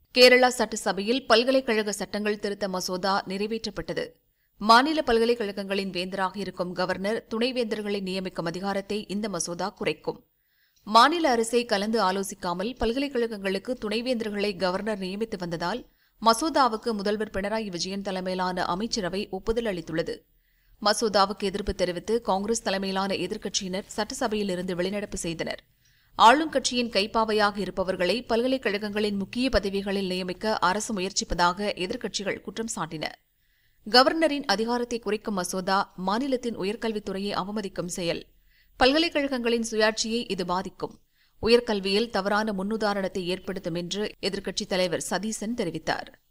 கேரளா சட்டசபையில் பல்கலைக்கழக சட்டங்கள் திருத்த மசோதா நிறைவேற்றப்பட்டது மாநில பல்கலைக்கழகங்களின் வேந்தராக இருக்கும் கவர்னர் துணைவேந்தர்களை நியமிக்கும் அதிகாரத்தை இந்த மசோதா குறைக்கும் மாநில அரசை கலந்து ஆலோசிக்காமல் பல்கலைக்கழகங்களுக்கு துணைவேந்தர்களை கவர்னர் நியமித்து வந்ததால் மசோதாவுக்கு முதல்வர் பினராயி விஜயன் தலைமையிலான அமைச்சரவை ஒப்புதல் அளித்துள்ளது மசோதாவுக்கு எதிர்ப்பு தெரிவித்து காங்கிரஸ் தலைமையிலான எதிர்க்கட்சியினர் சட்டசபையிலிருந்து வெளிநடப்பு செய்தனர் ஆளும் கட்சியின் கைப்பாவையாக இருப்பவர்களை பல்கலைக்கழகங்களின் முக்கிய பதவிகளில் நியமிக்க அரசு முயற்சிப்பதாக எதிர்க்கட்சிகள் குற்றம் சாட்டின கவர்னரின் அதிகாரத்தை குறைக்கும் மசோதா மாநிலத்தின் உயர்கல்வித்துறையை அவமதிக்கும் செயல் பல்கலைக்கழகங்களின் சுயாட்சியை இது பாதிக்கும் உயர்கல்வியில் தவறான முன்னுதாரணத்தை ஏற்படுத்தும் என்று எதிர்க்கட்சித் தலைவர் சதீசன் தெரிவித்தார்